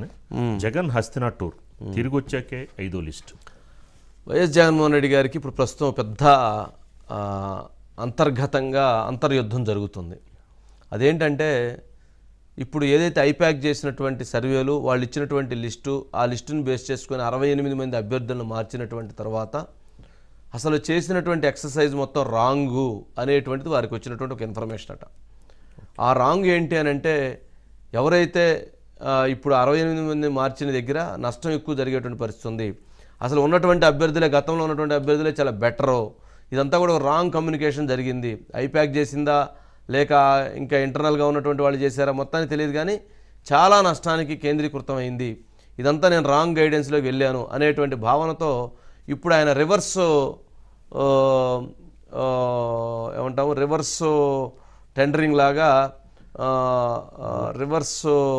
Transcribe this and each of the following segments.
అని జగన్ హస్తినా టూర్ తిరిగి వచ్చాకే ఐదో లిస్ట్ వైఎస్ జగన్మోహన్ రెడ్డి గారికి ఇప్పుడు ప్రస్తుతం పెద్ద ఆ, అంతర్గతంగా అంతర్యుద్ధం జరుగుతుంది అదేంటంటే ఇప్పుడు ఏదైతే ఐప్యాక్ చేసినటువంటి సర్వేలు వాళ్ళు ఇచ్చినటువంటి లిస్టు ఆ లిస్టును బేస్ చేసుకొని అరవై ఎనిమిది మంది అభ్యర్థులను మార్చినటువంటి తర్వాత అసలు చేసినటువంటి ఎక్సర్సైజ్ మొత్తం రాంగు అనేటువంటిది వారికి వచ్చినటువంటి ఒక ఇన్ఫర్మేషన్ అట ఆ రాంగ్ ఏంటి అని అంటే ఎవరైతే ఆ, ఇప్పుడు అరవై ఎనిమిది మంది మార్చిన దగ్గర నష్టం ఎక్కువ జరిగేటువంటి పరిస్థితి ఉంది అసలు ఉన్నటువంటి అభ్యర్థులే గతంలో ఉన్నటువంటి అభ్యర్థులే చాలా బెటరు ఇదంతా కూడా రాంగ్ కమ్యూనికేషన్ జరిగింది ఐప్యాక్ చేసిందా లేక ఇంకా ఇంటర్నల్గా ఉన్నటువంటి వాళ్ళు చేశారా మొత్తానికి తెలియదు కానీ చాలా నష్టానికి కేంద్రీకృతం అయింది ఇదంతా నేను రాంగ్ గైడెన్స్లోకి వెళ్ళాను అనేటువంటి భావనతో ఇప్పుడు ఆయన రివర్స్ ఆ, ఆ, ఏమంటాము రివర్స్ టెండరింగ్ లాగా ఆ, ఆ, రివర్స్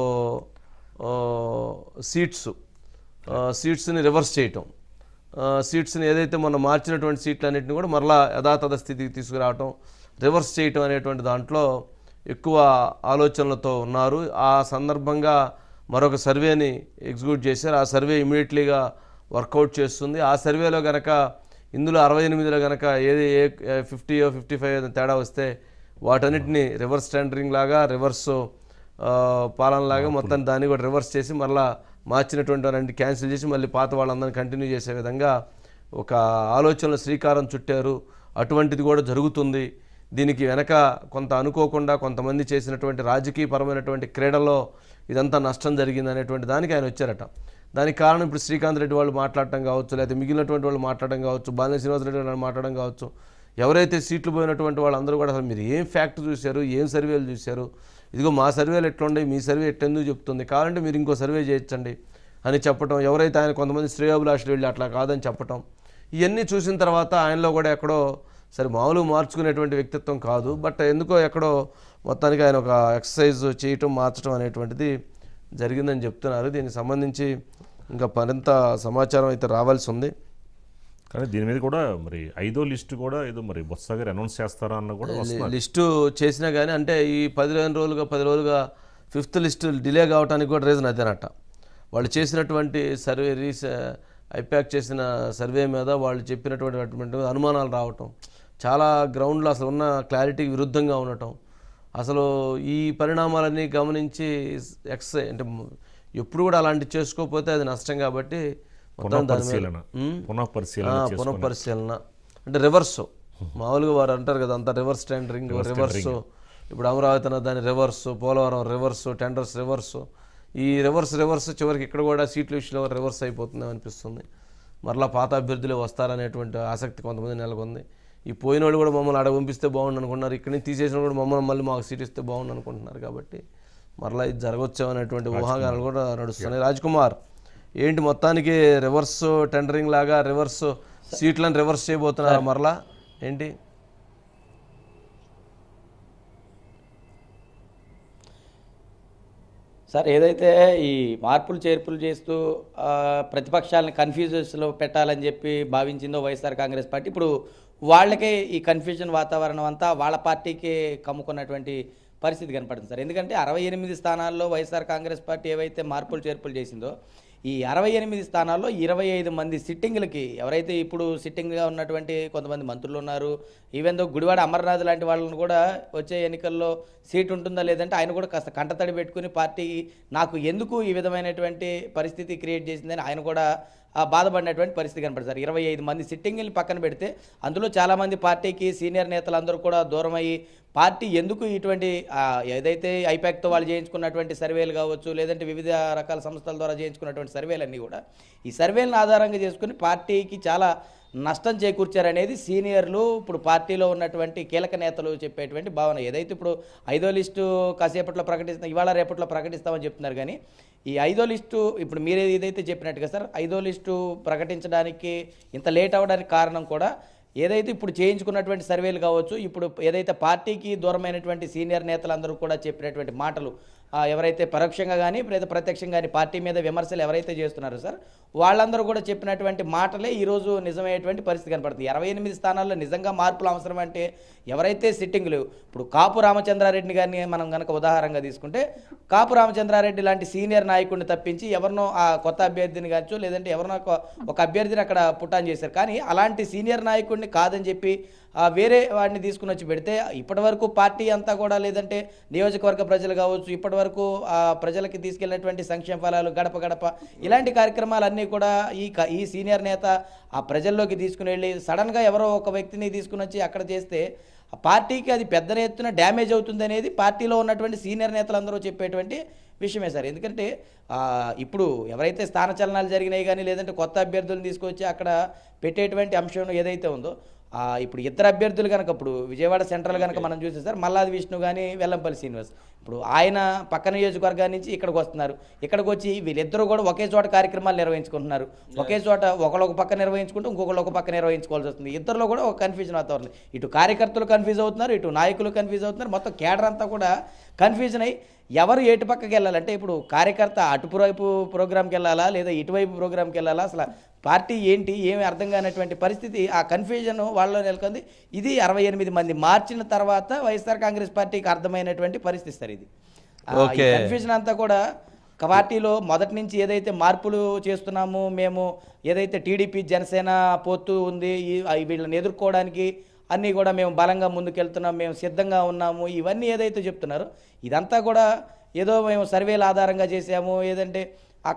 ఆ, సీట్స్ ఆ, సీట్స్ని రివర్స్ చేయటం ఆ, సీట్స్ని ఏదైతే మనం మార్చినటువంటి సీట్లన్నింటినీ కూడా మరలా యథాతథ స్థితికి తీసుకురావటం రివర్స్ చేయటం అనేటువంటి దాంట్లో ఎక్కువ ఆలోచనలతో ఉన్నారు ఆ సందర్భంగా మరొక సర్వేని ఎగ్జిక్యూట్ చేశారు ఆ సర్వే ఇమీడియట్లీగా వర్కౌట్ చేస్తుంది ఆ సర్వేలో గనక ఇందులో అరవై ఎనిమిదిలో గనక ఏది ఏ ఫిఫ్టీ ఫిఫ్టీ ఫైవ్ తేడా వస్తే వాటన్నిటిని రివర్స్ టెండరింగ్ లాగా రివర్స్ పాలనలాగా మొత్తం దాన్ని కూడా రివర్స్ చేసి మళ్ళా మార్చినటువంటి వారంటి క్యాన్సిల్ చేసి మళ్ళీ పాత వాళ్ళందరినీ కంటిన్యూ చేసే విధంగా ఒక ఆలోచనలు శ్రీకారం చుట్టారు అటువంటిది కూడా జరుగుతుంది దీనికి వెనక కొంత అనుకోకుండా కొంతమంది చేసినటువంటి రాజకీయపరమైనటువంటి క్రీడలో ఇదంతా నష్టం జరిగింది అనేటువంటి దానికి ఆయన వచ్చారట దానికి కారణం ఇప్పుడు శ్రీకాంత్ రెడ్డి వాళ్ళు మాట్లాడటం కావచ్చు లేకపోతే మిగిలినటువంటి వాళ్ళు మాట్లాడడం కావచ్చు బాలిన శ్రీనివాసరెడ్డి వాళ్ళు మాట్లాడడం కావచ్చు ఎవరైతే సీట్లు పోయినటువంటి వాళ్ళందరూ కూడా అసలు మీరు ఏం ఫ్యాక్ట్ చూశారు ఏం సర్వేలు చూశారు ఇదిగో మా సర్వేలు ఎట్లుండే మీ సర్వే ఎట్టెందుకు చెప్తుంది కావాలంటే మీరు ఇంకో సర్వే చేయొచ్చండి అని చెప్పటం ఎవరైతే ఆయన కొంతమంది శ్రేయోభిలాషులు వెళ్ళి అట్లా కాదని చెప్పటం ఇవన్నీ చూసిన తర్వాత ఆయనలో కూడా ఎక్కడో సరే మామూలుగా మార్చుకునేటువంటి వ్యక్తిత్వం కాదు బట్ ఎందుకో ఎక్కడో మొత్తానికి ఆయన ఒక ఎక్సర్సైజ్ చేయటం మార్చడం అనేటువంటిది జరిగిందని చెప్తున్నారు దీనికి సంబంధించి ఇంకా మరింత సమాచారం అయితే రావాల్సి ఉంది కానీ దీని మీద కూడా మరి ఐదో లిస్ట్ కూడా ఏదో మరి బొత్స గారు అనౌన్స్ చేస్తారా అన్న కూడా వస్తుంది లిస్టు చేసినా కానీ అంటే ఈ పదిహేను రోజులుగా పది రోజులుగా ఫిఫ్త్ లిస్టు డిలే కావడానికి కూడా రీజన్ అదేనట వాళ్ళు చేసినటువంటి సర్వే రీస ఐప్యాక్ చేసిన సర్వే మీద వాళ్ళు చెప్పినటువంటి అటువంటి అనుమానాలు రావటం చాలా గ్రౌండ్లో అసలు ఉన్న క్లారిటీకి విరుద్ధంగా ఉండటం అసలు ఈ పరిణామాలన్నీ గమనించి ఎక్స్ అంటే ఎప్పుడు కూడా అలాంటి చేసుకోకపోతే అది నష్టం కాబట్టి మొత్తం దాని మీద పునఃపరిశీలన పునఃపరిశీలన ఆ, చేసుకొని పునఃపరిశీలన అంటే రివర్స్ మామూలుగా వారు అంటారు కదా అంతా రివర్స్ టెండరింగ్ రివర్స్ ఇప్పుడు అమరావతి అన్న దాని reverse Polavaram reverse tenders reverse ఈ రివర్స్ రివర్స్ చివరికి ఇక్కడ కూడా సీట్ల విషయంలో రివర్స్ అయిపోతుంది అనిపిస్తుంది మరలా పాత అభ్యర్థులే వస్తారనేటువంటి ఆసక్తి కొంతమంది నెలకొంది ఈ పోయిన వాళ్ళు కూడా మమ్మల్ని అడగ పంపిస్తే బాగుండు అనుకుంటున్నారు ఇక్కడి నుంచి తీసేసిన కూడా మమ్మల్ని మళ్ళీ మాకు సీట్ ఇస్తే బాగుండు అనుకుంటున్నారు కాబట్టి మరలా ఇది జరగవచ్చు అనేటువంటి ఊహాగానాలు కూడా నడుస్తున్నాయి రాజ్ కుమార్ ఏంటి మొత్తానికి రివర్స్ టెండరింగ్ లాగా రివర్స్ సీట్లను రివర్స్ చేయబోతున్నారా మరలా ఏంటి సార్ ఏదైతే ఈ మార్పులు చేర్పులు చేస్తూ ఆ, ప్రతిపక్షాలను కన్ఫ్యూజన్స్లో పెట్టాలని చెప్పి భావించిందో వైఎస్ఆర్ కాంగ్రెస్ పార్టీ ఇప్పుడు వాళ్ళకే ఈ కన్ఫ్యూజన్ వాతావరణం అంతా వాళ్ళ పార్టీకి కమ్ముకున్నటువంటి పరిస్థితి కనపడుతుంది సార్ ఎందుకంటే అరవై ఎనిమిది స్థానాల్లో వైఎస్ఆర్ కాంగ్రెస్ పార్టీ ఏవైతే మార్పులు చేర్పులు చేసిందో ఈ అరవై ఎనిమిది స్థానాల్లో ఇరవై ఐదు మంది సిట్టింగ్లకి ఎవరైతే ఇప్పుడు సిట్టింగ్గా ఉన్నటువంటి కొంతమంది మంత్రులు ఉన్నారు ఈవెన్ దో గుడివాడ అమర్నాథ్ లాంటి వాళ్ళని కూడా వచ్చే ఎన్నికల్లో సీట్ ఉంటుందా లేదంటే ఆయన కూడా కాస్త కంటతడి పెట్టుకుని పార్టీ నాకు ఎందుకు ఈ విధమైనటువంటి పరిస్థితి క్రియేట్ చేసిందని ఆయన కూడా ఆ, బాధపడినటువంటి పరిస్థితి కనపడుతుంది సార్ ఇరవై ఐదు మంది సిట్టింగ్ని పక్కన పెడితే అందులో చాలామంది పార్టీకి సీనియర్ నేతలందరూ కూడా దూరం అయ్యి పార్టీ ఎందుకు ఇటువంటి ఆ, ఏదైతే ఐపాక్తో వాళ్ళు చేయించుకున్నటువంటి సర్వేలు కావచ్చు లేదంటే వివిధ రకాల సంస్థల ద్వారా చేయించుకున్నటువంటి సర్వేలన్నీ కూడా ఈ సర్వేలను ఆధారంగా చేసుకుని పార్టీకి చాలా నష్టం చేకూర్చారనేది సీనియర్లు ఇప్పుడు పార్టీలో ఉన్నటువంటి కీలక నేతలు చెప్పేటువంటి భావన ఏదైతే ఇప్పుడు ఐదో లిస్టు కాసేపట్లో ప్రకటిస్తున్న ఇవాళ రేపట్లో ప్రకటిస్తామని చెప్తున్నారు కానీ ఈ ఐదో లిస్టు ఇప్పుడు మీరు ఏదైతే చెప్పినట్టుగా సార్ ఐదో లిస్టు ప్రకటించడానికి ఇంత లేట్ అవ్వడానికి కారణం కూడా ఏదైతే ఇప్పుడు చేయించుకున్నటువంటి సర్వేలు కావచ్చు ఇప్పుడు ఏదైతే పార్టీకి దూరమైనటువంటి సీనియర్ నేతలందరూ కూడా చెప్పినటువంటి మాటలు ఆ, ఎవరైతే పరోక్షంగా కానీ లేదా ప్రత్యక్షంగా కానీ పార్టీ మీద విమర్శలు ఎవరైతే చేస్తున్నారో సార్ వాళ్ళందరూ కూడా చెప్పినటువంటి మాటలే ఈరోజు నిజమయ్యేటువంటి పరిస్థితి కనపడుతుంది ఇరవై ఎనిమిది స్థానాల్లో నిజంగా మార్పులు అవసరం అంటే ఎవరైతే సిట్టింగ్లు ఇప్పుడు కాపు రామచంద్రారెడ్డి గారిని మనం కనుక ఉదాహరణగా తీసుకుంటే కాపు రామచంద్రారెడ్డి లాంటి సీనియర్ నాయకుడిని తప్పించి ఎవరినో ఆ కొత్త అభ్యర్థిని కావచ్చు లేదంటే ఎవరినో ఒక- ఒక అభ్యర్థిని అక్కడ పుట్టాన్ చేశారు కానీ అలాంటి సీనియర్ నాయకుడిని కాదని చెప్పి ఆ, వేరే వాడిని తీసుకుని వచ్చి పెడితే ఇప్పటివరకు పార్టీ అంతా కూడా లేదంటే నియోజకవర్గ ప్రజలు కావచ్చు ఇప్పటివరకు ఆ, ప్రజలకి తీసుకెళ్ళినటువంటి సంక్షేమ ఫలాలు గడప గడప ఇలాంటి కార్యక్రమాలన్నీ కూడా ఈ క- ఈ సీనియర్ నేత ఆ ప్రజల్లోకి తీసుకుని వెళ్ళి సడన్గా ఎవరో ఒక వ్యక్తిని తీసుకుని వచ్చి అక్కడ చేస్తే ఆ పార్టీకి అది పెద్ద ఎత్తున డ్యామేజ్ అవుతుంది అనేది పార్టీలో ఉన్నటువంటి సీనియర్ నేతలందరూ చెప్పేటువంటి విషయమే సార్ ఎందుకంటే ఆ, ఇప్పుడు ఎవరైతే స్థానచలనాలు జరిగినాయి కానీ లేదంటే కొత్త అభ్యర్థులను తీసుకొచ్చి అక్కడ పెట్టేటువంటి అంశం ఏదైతే ఉందో ఆ, ఇప్పుడు ఇద్దరు అభ్యర్థులు కనుక ఇప్పుడు విజయవాడ సెంట్రల్ కనుక మనం చూస్తే సార్ మల్లాది విష్ణు కానీ వెల్లంపల్లి శ్రీనివాస్ ఇప్పుడు ఆయన పక్క నియోజకవర్గాల నుంచి ఇక్కడికి వస్తున్నారు ఇక్కడికి వచ్చి వీళ్ళిద్దరూ కూడా ఒకే చోట కార్యక్రమాలు నిర్వహించుకుంటున్నారు ఒకే చోట ఒకళ్ళు ఒక పక్క నిర్వహించుకుంటూ ఇంకొకళ్ళు ఒక పక్క నిర్వహించుకోవాల్సి వస్తుంది ఇద్దరిలో కూడా ఒక కన్ఫ్యూజన్ వాతావరణం ఇటు కార్యకర్తలు కన్ఫ్యూజ్ అవుతున్నారు ఇటు నాయకులు కన్ఫ్యూజ్ అవుతున్నారు మొత్తం కేడర్ అంతా కూడా కన్ఫ్యూజన్ అయ్యి ఎవరు ఎటు పక్కకి వెళ్ళాలంటే ఇప్పుడు కార్యకర్త అటువైపు ప్రోగ్రామ్కి వెళ్ళాలా లేదా ఇటువైపు ప్రోగ్రామ్కి వెళ్ళాలా అసలు పార్టీ ఏంటి ఏమి అర్థం కానటువంటి పరిస్థితి ఆ కన్ఫ్యూజన్ వాళ్ళలో నెలకొంది ఇది అరవై ఎనిమిది మంది మార్చిన తర్వాత వైఎస్ఆర్ కాంగ్రెస్ పార్టీకి అర్థమైనటువంటి పరిస్థితి సార్ ఇది ఆ, ఈ ఓకే. కన్ఫ్యూజన్ అంతా కూడా ఒక పార్టీలో మొదటి నుంచి ఏదైతే మార్పులు చేస్తున్నాము మేము ఏదైతే టీడీపీ జనసేన పొత్తు ఉంది ఈ ఆ వీళ్ళని ఎదుర్కోవడానికి అన్నీ కూడా మేము బలంగా ముందుకెళ్తున్నాం మేము సిద్ధంగా ఉన్నాము ఇవన్నీ ఏదైతే చెప్తున్నారో ఇదంతా కూడా ఏదో మేము సర్వేల ఆధారంగా చేసాము ఏదంటే